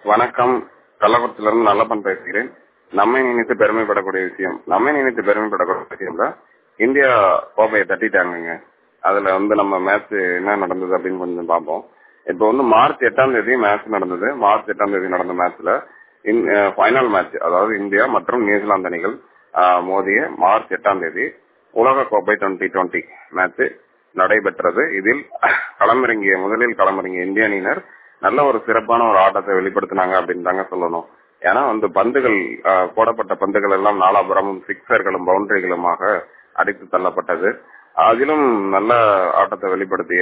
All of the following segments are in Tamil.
வணக்கம் கள்ளக்குறிச்சியிலிருந்து நல்லப்பன் பேசுகிறேன் நம்மை நினைத்து பெருமைப்படக்கூடிய விஷயம் நம்மை நினைத்து பெருமைப்படக்கூடிய விஷயம் தான் இந்தியா கோப்பையை தட்டிட்டாங்கங்க அதுல வந்து நம்ம மேட்ச் என்ன நடந்தது அப்படின்னு கொஞ்சம் பார்ப்போம் இப்போ வந்து மார்ச் எட்டாம் தேதி மேட்ச் நடந்தது மார்ச் எட்டாம் தேதி நடந்த மேட்ச்ல ஃபைனல் மேட்ச் அதாவது இந்தியா மற்றும் நியூசிலாந்து அணிகள் ஆஹ், மோதிய மார்ச் எட்டாம் தேதி உலக கோப்பை டுவெண்ட்டி டுவெண்ட்டி மேட்ச் நடைபெற்றது இதில் களமிறங்கிய முதலில் களமிறங்கிய இந்திய அணியினர் நல்ல ஒரு சிறப்பான ஒரு ஆட்டத்தை வெளிப்படுத்தினாங்க அப்படின்னு தாங்க சொல்லணும் ஏன்னா வந்து பந்துகள் ஆஹ், போடப்பட்ட பந்துகள் எல்லாம் நாலாபுரமும் சிக்ஸர்களும் பவுண்டரிகளுமாக அடித்து தள்ளப்பட்டது அதிலும் நல்ல ஆட்டத்தை வெளிப்படுத்திய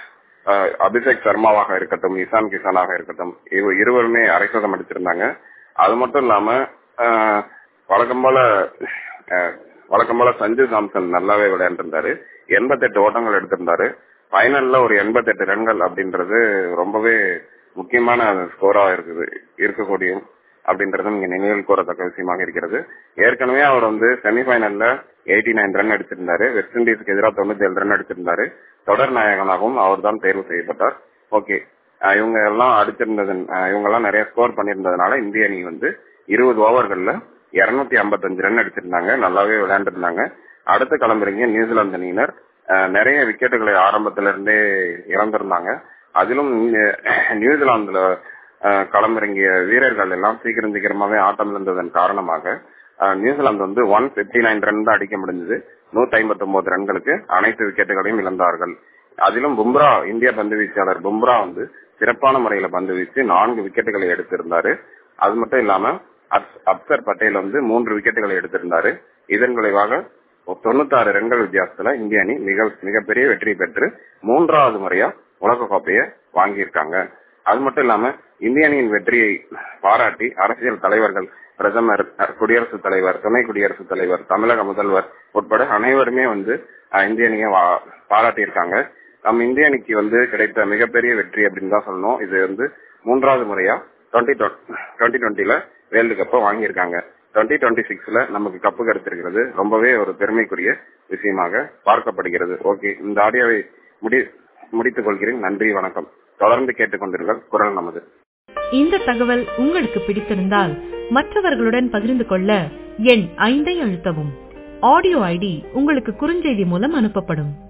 ஆஹ், அபிஷேக் சர்மாவாக இருக்கட்டும் இசான் கிஷானாக இருக்கட்டும் இவ இருவருமே அரை சதம் அடிச்சிருந்தாங்க அது மட்டும் இல்லாம ஆஹ், வழக்கம் போல ஆஹ், வழக்கம் போல சஞ்சு சாம்சன் நல்லாவே விளையாண்டிருந்தாரு எண்பத்தெட்டு ஓட்டங்கள் எடுத்திருந்தாரு ஃபைனல்ல ஒரு எண்பத்தெட்டு ரன்கள் அப்படின்றது ரொம்பவே முக்கியமான ஸ்கோரா இருக்குது இருக்கக்கூடிய அப்படின்றது இங்க நினைவில் கூறத்தக்க விஷயமாக இருக்கிறது ஏற்கனவே அவர் வந்து செமிஃபைனல்ல எயிட்டி நைன் ரன் அடிச்சிருந்தாரு வெஸ்ட் இண்டீஸ்க்கு எதிராக தொண்ணூத்தி ஏழு ரன் அடிச்சிருந்தாரு தொடர் நாயகனாகவும் அவர் தான் தேர்வு செய்யப்பட்டார் ஓகே இவங்க எல்லாம் அடிச்சிருந்தது இவங்க எல்லாம் நிறைய ஸ்கோர் பண்ணியிருந்ததுனால இந்திய அணி வந்து இருபது ஓவர்கள்ல இருநூத்தி ஐம்பத்தஞ்சு ரன் அடிச்சிருந்தாங்க நல்லாவே விளையாண்டுருந்தாங்க அடுத்து கிளம்புறீங்க நியூசிலாந்து அணியினர் அஹ், நிறைய விக்கெட்டுகளை ஆரம்பத்துல இருந்தே இழந்திருந்தாங்க அதிலும் நியூ- நியூசிலாந்துல அஹ், களமிறங்கிய வீரர்கள் எல்லாம் சீக்கிரம் சீக்கிரமாவே ஆட்டம் இழந்ததன் காரணமாக அஹ், நியூசிலாந்து வந்து ஒன் பிப்டி நைன் ரன் தான் அடிக்க முடிஞ்சது நூத்தி ஐம்பத்தி ஒன்பது ரன்களுக்கு அனைத்து விக்கெட்டுகளையும் இழந்தார்கள் அதிலும் பும்ரா இந்திய பந்து வீச்சாளர் பும்ரா வந்து சிறப்பான முறையில பந்து வீசி நான்கு விக்கெட்டுகளை எடுத்திருந்தாரு அது மட்டும் இல்லாம அக்ஸ்- அக்சர் பட்டேல் வந்து மூன்று விக்கெட்டுகளை எடுத்திருந்தாரு இதன் விளைவாக தொண்ணூத்தாறு ரன்கள் வித்தியாசத்துல இந்திய அணி மிக மிகப்பெரிய வெற்றி பெற்று மூன்றாவது முறையா உலக கோப்பையை வாங்கியிருக்காங்க அது மட்டும் இல்லாம இந்திய அணியின் வெற்றியை பாராட்டி அரசியல் தலைவர்கள் பிரதமர் அஹ், குடியரசுத் தலைவர் துணை குடியரசுத் தலைவர் தமிழக முதல்வர் உட்பட அனைவருமே வந்து அஹ், இந்திய அணியை வா- பாராட்டியிருக்காங்க நம்ம இந்திய அணிக்கு வந்து கிடைத்த மிகப்பெரிய வெற்றி அப்படின்னு தான் சொல்லணும் இது வந்து மூன்றாவது முறையா டுவெண்ட்டி டுவெண்ட்டி டுவெண்ட்டில வேர்ல்டு கப்பை வாங்கியிருக்காங்க டுவெண்ட்டி டுவெண்ட்டி சிக்ஸ்ல நமக்கு கப்பு கிடைச்சிருக்கிறது ரொம்பவே ஒரு பெருமைக்குரிய விஷயமாக பார்க்கப்படுகிறது ஓகே இந்த ஆடியோவை முடி முடித்துக் கொள்கிறேன் நன்றி வணக்கம் தொடர்ந்து கேட்டுக்கொண்டிருங்கள் குரல் நமது இந்த தகவல் உங்களுக்கு பிடித்திருந்தால் மற்றவர்களுடன் பகிர்ந்து கொள்ள எண் ஐந்தை அழுத்தவும் ஆடியோ ஐடி உங்களுக்கு குறுஞ்செய்தி மூலம் அனுப்பப்படும்